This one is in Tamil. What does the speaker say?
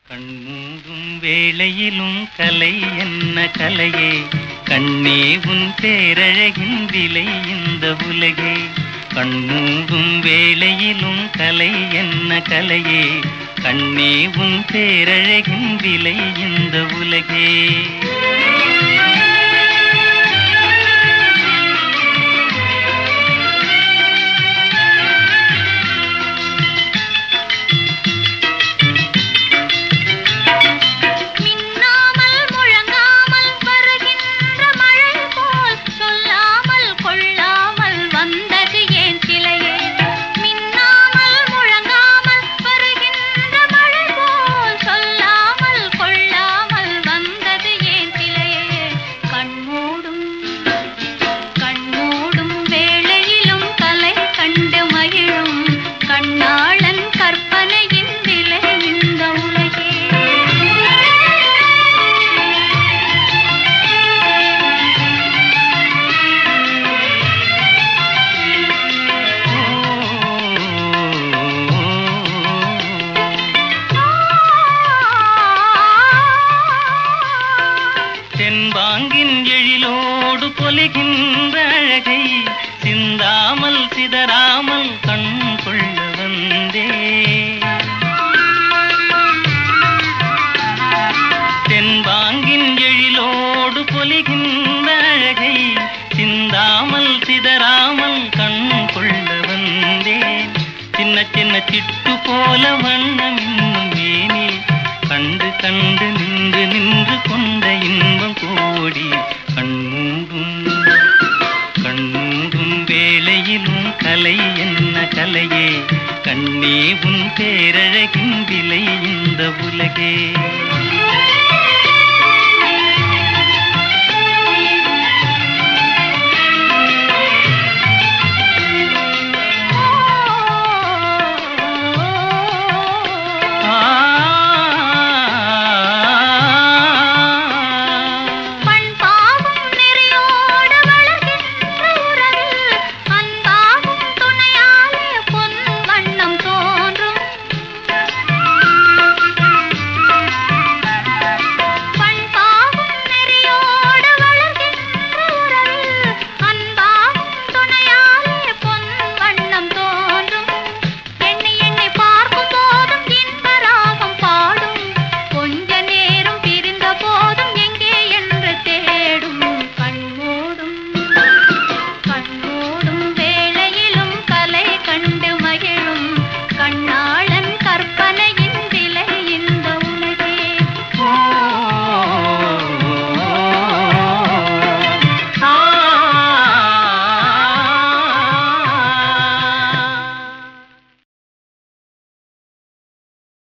கண்மூடும் வேளையிலும் கலை என்ன கலையே கண்ணே உன் பேரழகின் விலை இந்த உலகே கண்மூடும் வேளையிலும் கலை என்ன கலையே கண்ணே உன் பேரழகின் விலை இந்த உலகே மின்னாமல் முழங்காமல் வருகின்ற மழை போல் சொல்லாமல் கொள்ளாமல் வந்தது ஏன் சிலையே மின்னாமல் முழங்காமல் வருகின்ற மழை போல் சொல்லாமல் கொள்ளாமல் வந்தது ஏன் சிலையே கண்மூடும் கண்மூடும் வேளையிலும் கலை கண்டு மகிழும் கண்ணாளன் கற்பனையின் விலை இந்த உலகே தென்பாங்கின் எழிலோடு பொலிகின்ற அழகை சிந்தாமல் சிதறாமல் கண் கொள்ள வந்தே தென்பாங்கின் எழிலோடு பொலிகின்ற அழகை சிந்தாமல் சிதறாமல் கண் கொள்ள வந்தேன் சின்ன சின்ன சிட்டு போல வண்ணம் இன்னும் மேனே கண்டு கண்டு நின்று நின்று கொண்ட இன்பம் கோடி கண்மூடும் கண்மூடும் வேளையிலும் கலை என்ன கலையே கண்ணே உன் பேரழகின் விலை இந்த உலகே